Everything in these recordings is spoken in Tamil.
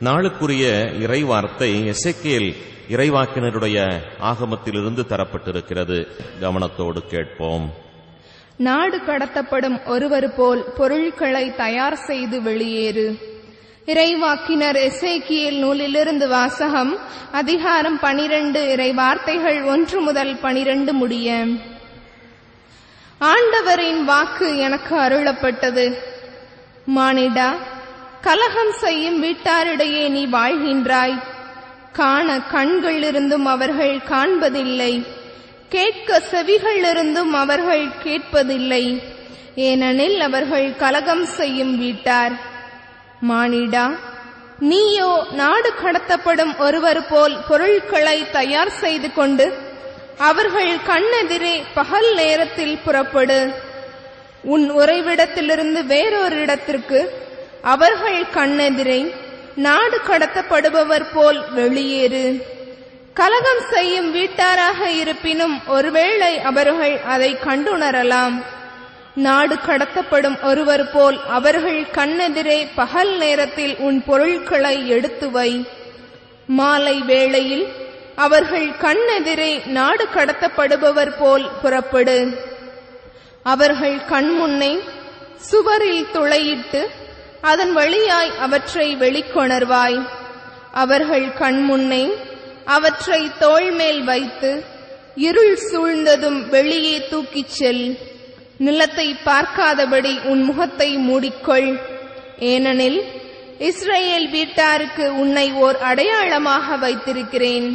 நாளுக்குரிய இறைவார்த்தை எசேக்கியேல் இறைவாக்கினருடைய ஆகமத்திலிருந்து தரப்பட்டிருக்கிறது கவனத்தோடு கேட்போம் நாடு கடத்தப்படும் ஒருவர் போல் பொருட்களை தயார் செய்து வெளியேறு இறைவாக்கினர் எசேக்கியேல் நூலிலிருந்து வாசகம் அதிகாரம் பனிரெண்டு இறை வார்த்தைகள் ஒன்று முதல் பனிரெண்டு முடிய ஆண்டவரின் வாக்கு எனக்கு அருளப்பட்டது மானிடா கலகம் செய்யும் வீட்டாரிடையே நீ வாழ்கின்றாய் காண கண்கள் இருந்தும் அவர்கள் காண்பதில்லை கேட்க செவிகள் இருந்தும் அவர்கள் கேட்பதில்லை ஏனெனில் அவர்கள் கலகம் செய்யும் வீட்டார் மானிடா நீயோ நாடு கடத்தப்படும் ஒருவர் போல் பொருட்களை தயார் செய்து கொண்டு அவர்கள் கண்ணெதிரே பகல் நேரத்தில் புறப்படு உன் உறைவிடத்திலிருந்து வேறொரு இடத்திற்கு அவர்கள் கண்ணெதிரே நாடு கடத்தப்படுபவர் போல் வெளியேறு கலகம் செய்யும் வீட்டாராக இருப்பினும் ஒருவேளை அவர்கள் அதை கண்டுணரலாம் நாடு கடத்தப்படும் ஒருவர் போல் அவர்கள் கண்ணெதிரே பகல் நேரத்தில் உன் பொருட்களை எடுத்து வை மாலை வேளையில் அவர்கள் கண்ணெதிரே நாடு கடத்தப்படுபவர் போல் புறப்படு அவர்கள் கண்முன்னே சுவரில் துளையிட்டு அதன் வழியாய் அவற்றை வெளிக்கொணர்வாய் அவர்கள் கண்முன்னே அவற்றை தோள்மேல் வைத்து இருள் சூழ்ந்ததும் வெளியே தூக்கிச் செல் நிலத்தை பார்க்காதபடி உன் முகத்தை மூடிக்கொள் ஏனெனில் இஸ்ரேல் வீட்டாருக்கு உன்னை ஓர் அடையாளமாக வைத்திருக்கிறேன்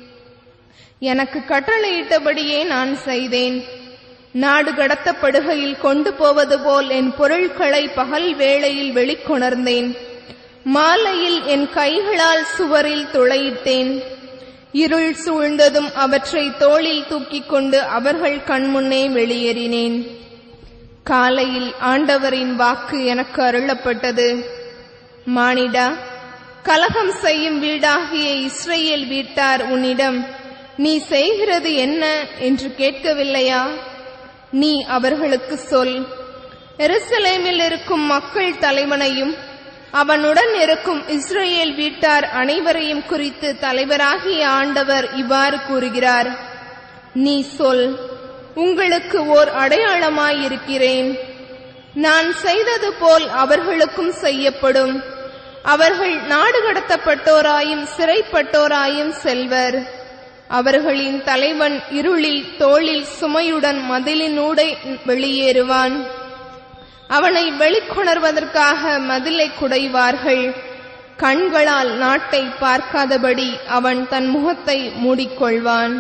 எனக்கு கட்டளையிட்டபடியே நான் செய்தேன் நாடு கடத்தப்படுகையில் கொண்டு போவது போல் என் பொருட்களை பகல் வேளையில் வெளிக்கொணர்ந்தேன் மாலையில் என் கைகளால் சுவரில் துளையிட்டேன் இருள் சூழ்ந்ததும் அவற்றை தோளில் தூக்கிக் கொண்டு அவர்கள் கண்முன்னே வெளியேறினேன் காலையில் ஆண்டவரின் வாக்கு எனக்கு அருளப்பட்டது மானிடா கலகம் செய்யும் வீடாகிய இஸ்ரேல் வீட்டார் உன்னிடம் நீ செய்கிறது என்ன என்று கேட்கவில்லையா நீ அவர்களுக்கு சொல் எருசலேமில் இருக்கும் மக்கள் தலைவனையும் அவனுடன் இருக்கும் இஸ்ரேல் வீட்டார் அனைவரையும் குறித்து தலைவராகிய ஆண்டவர் இவ்வாறு கூறுகிறார் நீ சொல் உங்களுக்கு ஓர் அடையாளமாயிருக்கிறேன் நான் செய்தது போல் அவர்களுக்கும் செய்யப்படும் அவர்கள் நாடு கடத்தப்பட்டோராயும் சிறைப்பட்டோராயும் செல்வர் அவர்களின் தலைவன் இருளில் தோளில் சுமையுடன் மதிலினூடே வெளியேறுவான் அவனை வெளிக்கொணர்வதற்காக மதிலை குடைவார்கள் கண்களால் நாட்டை பார்க்காதபடி அவன் தன் முகத்தை மூடிக்கொள்வான்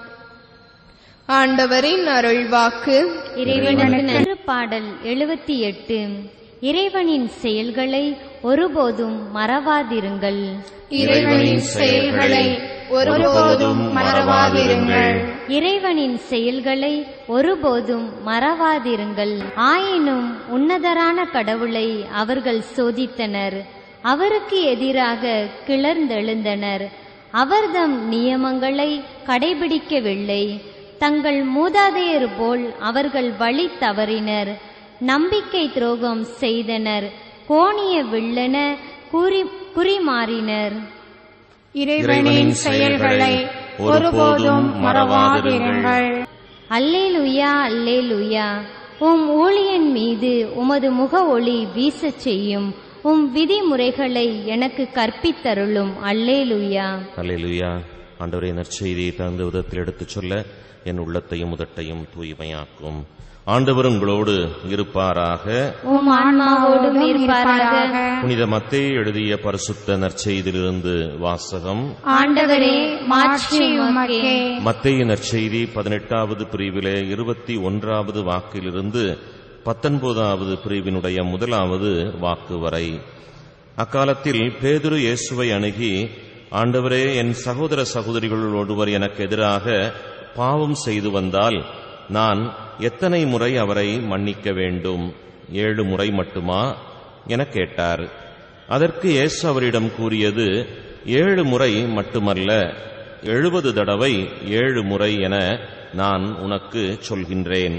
ஆண்டவரின் அருள்வாக்கு இறைவனுக்கு பாடல் எழுபத்தி எட்டு இறைவனின் செயல்களை ஒருபோதும் மறவாதிருங்கள் இறைவனின் செயல்களை ஒருபோதும் மறவாதிருங்கள் இறைவனின் செயல்களை ஒருபோதும் மறவாதிருங்கள் ஆயினும் உன்னதரான கடவுளை அவர்கள் சோதித்தனர் அவருக்கு எதிராக கிளர்ந்தெழுந்தனர் அவர்தம் நியமங்களை கடைபிடிக்கவில்லை தங்கள் மூதாதையர் போல் அவர்கள் வழி தவறினர் நம்பிக்கை துரோகம் செய்தனர் கோணிய வில்லென கூறி குறிமாறினர் இறைவனின் செயல்களை ஒருபோதும் மறவாதிருங்கள் அல்லேலுயா அல்லேலுயா உம் ஊழியன் மீது உமது முக ஒளி வீசச் செய்யும் உம் விதிமுறைகளை எனக்கு கற்பித்தருளும் அல்லேலுயா அல்லேலூயா ஆண்டவரே நற்செய்தியை தகுந்த விதத்தில் எடுத்துச் சொல்ல என் உள்ளத்தையும் உதட்டையும் தூய்மையாக்கும் ஆண்டவர் உங்களோடு இருப்பாராக உம் ஆன்மாவோடும் இருப்பாராக புனித மத்தேயு எழுதிய பரிசுத்த நற்செய்தியிலிருந்து வாசகம் ஆண்டவரே மாட்சி உமக்கே மத்தேயு நற்செய்தி பதினெட்டாவது பிரிவிலே இருபத்தி ஒன்றாவது வாக்கிலிருந்து பத்தொன்பதாவது பிரிவினுடைய முதலாவது வாக்கு வரை அக்காலத்தில் பேதுரு இயேசுவை அணுகி ஆண்டவரே என் சகோதர சகோதரிகளுள் ஒருவர் எனக்கு எதிராக பாவம் செய்து வந்தால் நான் எத்தனை முறை அவரை மன்னிக்க வேண்டும் ஏழு முறை மட்டுமா எனக் கேட்டார் அதற்கு இயேசு அவரிடம் கூறியது ஏழு முறை மட்டுமல்ல எழுபது தடவை ஏழு முறை என நான் உனக்கு சொல்கின்றேன்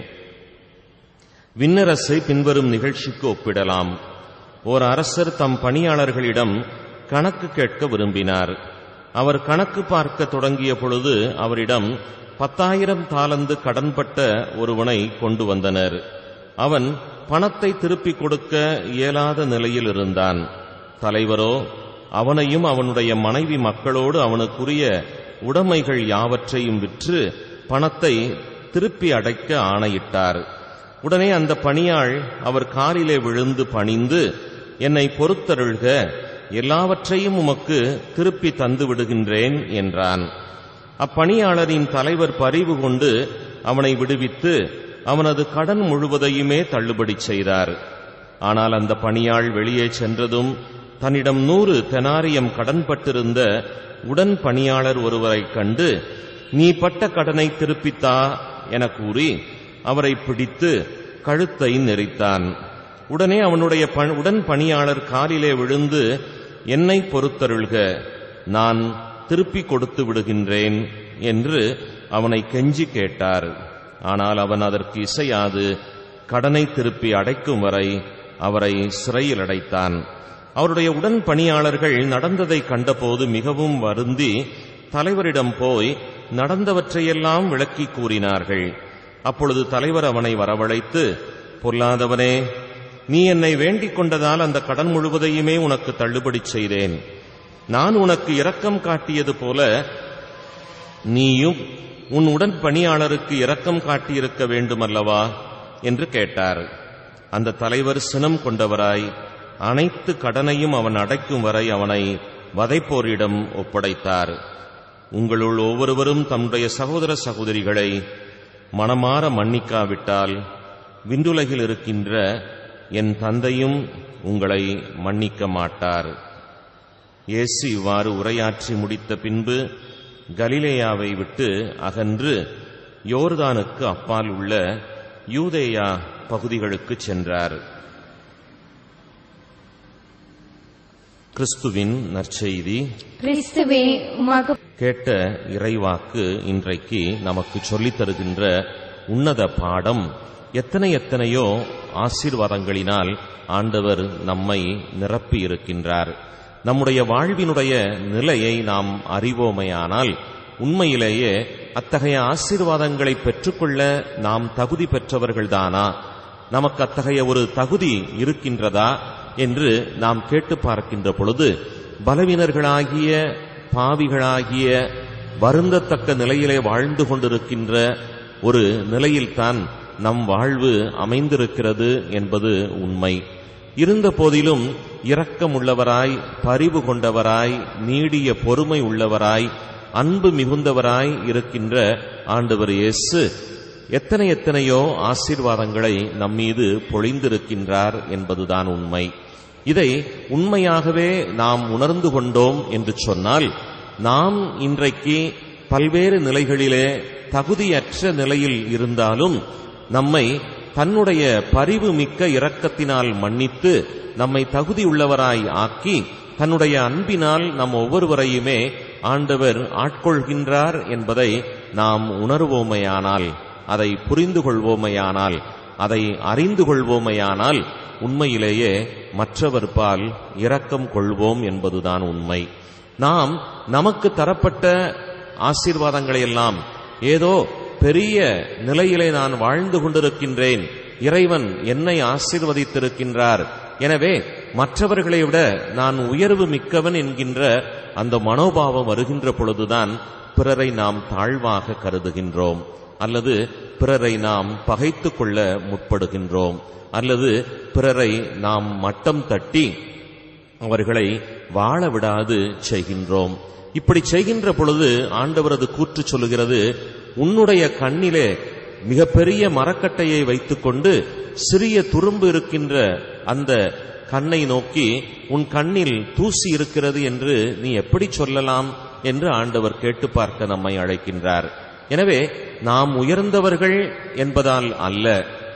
விண்ணரசை பின்வரும் நிகழ்ச்சிக்கு ஒப்பிடலாம் ஓர் அரசர் தம் பணியாளர்களிடம் கணக்கு கேட்க விரும்பினார் அவர் கணக்கு பார்க்க தொடங்கிய பொழுது அவரிடம் பத்தாயிரம் தாலந்து கடன்பட்ட ஒருவனை கொண்டு வந்தனர் அவன் பணத்தை திருப்பிக் கொடுக்க இயலாத நிலையில் இருந்தான் தலைவரோ அவனையும் அவனுடைய மனைவி மக்களோடு அவனுக்குரிய உடைமைகள் யாவற்றையும் விற்று பணத்தை திருப்பி அடைக்க ஆணையிட்டார் உடனே அந்த பணியாள் அவர் காலிலே விழுந்து பணிந்து என்னை பொறுத்தருள்க எல்லாவற்றையும் உமக்கு திருப்பி தந்து விடுகின்றேன் என்றான் அப்பணியாளரின் தலைவர் பரிவு கொண்டு அவனை விடுவித்து அவனது கடன் முழுவதையுமே தள்ளுபடி செய்தார் ஆனால் அந்த பணியாள் வெளியே சென்றதும் தன்னிடம் நூறு தெனாரியம் கடன்பட்டிருந்த உடன் பணியாளர் ஒருவரைக் கண்டு நீ பட்ட கடனை திருப்பித்தா என கூறி அவரை பிடித்து கழுத்தை நெரித்தான் உடனே அவனுடைய ப- உடன் பணியாளர் காலிலே விழுந்து என்னை பொறுத்தருள்க நான் திருப்பி கொடுத்து விடுகின்றேன் என்று அவனை கெஞ்சி கேட்டார் ஆனால் அவன் அதற்கு இசையாது கடனை திருப்பி அடைக்கும் வரை அவரை சிறையில் அடைத்தான் அவருடைய உடன் பணியாளர்கள் நடந்ததை கண்டபோது மிகவும் வருந்தி தலைவரிடம் போய் நடந்தவற்றையெல்லாம் விளக்கிக் கூறினார்கள் அப்பொழுது தலைவர் அவனை வரவழைத்து பொல்லாதவனே நீ என்னை வேண்டிக் கொண்டதால் அந்த கடன் முழுவதையுமே உனக்கு தள்ளுபடி செய்தேன் நான் உனக்கு இரக்கம் காட்டியது போல நீயும் உன் உடன் பணியாளருக்கு இரக்கம் காட்டியிருக்க வேண்டுமல்லவா என்று கேட்டார் அந்த தலைவர் சினம் கொண்டவராய் அனைத்து கடனையும் அவன் அடைக்கும் வரை அவனை வதைப்போரிடம் ஒப்படைத்தார் உங்களுள் ஒவ்வொருவரும் தம்முடைய சகோதர சகோதரிகளை மனமாற மன்னிக்காவிட்டால் விண்டுலகில் இருக்கின்ற என் தந்தையும் உங்களை மன்னிக்க மாட்டார் இயேசு இவ்வாறு உரையாற்றி முடித்த பின்பு கலிலேயாவை விட்டு அகன்று யோர்தானுக்கு அப்பால் உள்ள யூதேயா பகுதிகளுக்குச் சென்றார் கிறிஸ்துவின் நற்செய்தி கிறிஸ்துவே உமக்கு கேட்ட இறைவாக்கு இன்றைக்கு நமக்கு சொல்லித் தருகின்ற உன்னத பாடம் எத்தனை எத்தனையோ ஆசீர்வாதங்களினால் ஆண்டவர் நம்மை நிரப்பி இருக்கின்றார் நம்முடைய வாழ்வினுடைய நிலையை நாம் அறிவோமையானால் உண்மையிலேயே அத்தகைய ஆசீர்வாதங்களை பெற்றுக்கொள்ள நாம் தகுதி பெற்றவர்கள்தானா நமக்கு அத்தகைய ஒரு தகுதி இருக்கின்றதா என்று நாம் கேட்டு பார்க்கின்ற பொழுது பலவீனர்களாகிய பாவிகளாகிய வருந்தத்தக்க நிலையிலே வாழ்ந்து கொண்டிருக்கின்ற ஒரு நிலையில்தான் நம் வாழ்வு அமைந்திருக்கிறது என்பது உண்மை இருந்த போதிலும் இரக்கமுள்ளவராய் பரிவு கொண்டவராய் நீடிய பொறுமை உள்ளவராய் அன்பு மிகுந்தவராய் இருக்கின்ற ஆண்டவர் இயேசு எத்தனை எத்தனையோ ஆசீர்வாதங்களை நம்மீது பொழிந்திருக்கின்றார் என்பதுதான் உண்மை இதை உண்மையாகவே நாம் உணர்ந்து கொண்டோம் என்று சொன்னால் நாம் இன்றைக்கு பல்வேறு நிலைகளிலே தகுதியற்ற நிலையில் இருந்தாலும் நம்மை தன்னுடைய பரிவு மிக்க இரக்கத்தினால் மன்னித்து நம்மை தகுதியுள்ளவராய் ஆக்கி தன்னுடைய அன்பினால் நம் ஒவ்வொருவரையுமே ஆண்டவர் ஆட்கொள்கின்றார் என்பதை நாம் உணர்வோமையானால் அதை புரிந்து கொள்வோமையானால் அதை அறிந்து கொள்வோமையானால் உண்மையிலேயே மற்றவர் பால் இரக்கம் கொள்வோம் என்பதுதான் உண்மை நாம் நமக்கு தரப்பட்ட ஆசீர்வாதங்களை எல்லாம் ஏதோ பெரிய நிலையிலே நான் வாழ்ந்து கொண்டிருக்கின்றேன் இறைவன் என்னை ஆசீர்வதித்திருக்கின்றார் எனவே மற்றவர்களை விட நான் உயர்வு மிக்கவன் என்கின்ற அந்த மனோபாவம் வருகின்ற பொழுதுதான் பிறரை நாம் தாழ்வாக கருதுகின்றோம் அல்லது பிறரை நாம் பகைத்து கொள்ள முற்படுகின்றோம் அல்லது பிறரை நாம் மட்டம் தட்டி அவர்களை வாழ விடாது செய்கின்றோம் இப்படி செய்கின்ற பொழுது ஆண்டவரது கூற்று சொல்லுகிறது உன்னுடைய கண்ணிலே மிகப்பெரிய மரக்கட்டையை வைத்துக்கொண்டு சிறிய துரும்பு இருக்கின்ற அந்த கண்ணை நோக்கி உன் கண்ணில் தூசி இருக்கிறது என்று நீ எப்படி சொல்லலாம் என்று ஆண்டவர் கேட்டு பார்க்க நம்மை அழைக்கின்றார் எனவே நாம் உயர்ந்தவர்கள் என்பதால் அல்ல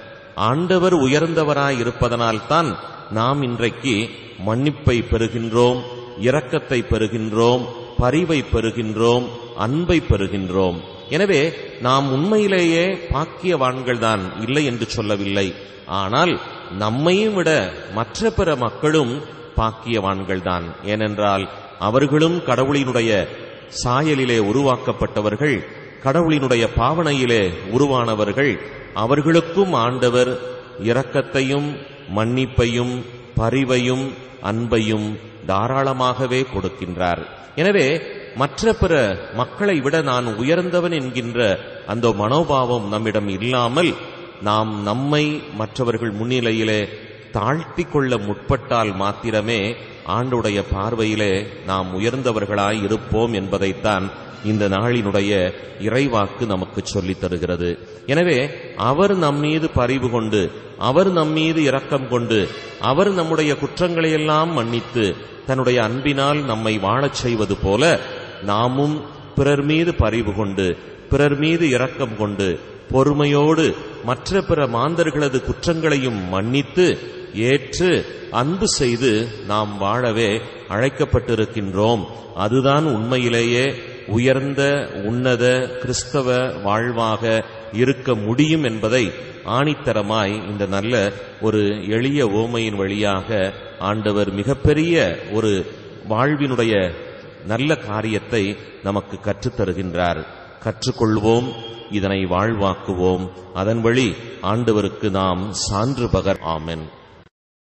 ஆண்டவர் உயர்ந்தவராய் இருப்பதனால்தான் நாம் இன்றைக்கு மன்னிப்பை பெறுகின்றோம் இரக்கத்தை பெறுகின்றோம் பரிவை பெறுகின்றோம் அன்பை பெறுகின்றோம் எனவே நாம் உண்மையிலேயே பாக்கியவான்கள்தான் இல்லை என்று சொல்லவில்லை ஆனால் நம்மையும் விட மற்ற பிற மக்களும் பாக்கியவான்கள்தான் ஏனென்றால் அவர்களும் கடவுளினுடைய சாயலிலே உருவாக்கப்பட்டவர்கள் கடவுளினுடைய பாவனையிலே உருவானவர்கள் அவர்களுக்கும் ஆண்டவர் இரக்கத்தையும் மன்னிப்பையும் பரிவையும் அன்பையும் தாராளமாகவே கொடுக்கின்றார் எனவே மற்ற பிற மக்களை விட நான் உயர்ந்தவன் என்கின்ற அந்த மனோபாவம் நம்மிடம் இல்லாமல் நாம் நம்மை மற்றவர்கள் முன்னிலையிலே தாழ்த்தி கொள்ள முற்பட்டால் மாத்திரமே ஆண்டுடைய பார்வையிலே நாம் உயர்ந்தவர்களாய் இருப்போம் என்பதைத்தான் இந்த நாளினுடைய இறைவாக்கு நமக்கு சொல்லித் தருகிறது எனவே அவர் நம்மீது பரிவு கொண்டு அவர் நம்மீது இரக்கம் கொண்டு அவர் நம்முடைய குற்றங்களையெல்லாம் மன்னித்து தன்னுடைய அன்பினால் நம்மை வாழச் செய்வது போல நாமும் பிறர் மீது பரிவு கொண்டு பிறர் மீது இரக்கம் கொண்டு பொறுமையோடு மற்ற பிற மாந்தர்களது குற்றங்களையும் மன்னித்து ஏற்று அன்பு செய்து நாம் வாழவே அழைக்கப்பட்டிருக்கின்றோம் அதுதான் உண்மையிலேயே உயர்ந்த உன்னத கிறிஸ்தவ வாழ்வாக இருக்க முடியும் என்பதை ஆணித்தரமாய் இந்த நல்ல ஒரு எளிய ஓமையின் வழியாக ஆண்டவர் மிகப்பெரிய ஒரு வாழ்வினுடைய நல்ல காரியத்தை நமக்கு கற்றுத் தருகின்றார் கற்றுக்கொள்வோம் இதனை வாழ்வாக்குவோம் அதன் வழி ஆண்டவருக்கு நாம் சான்று பகர் ஆமென்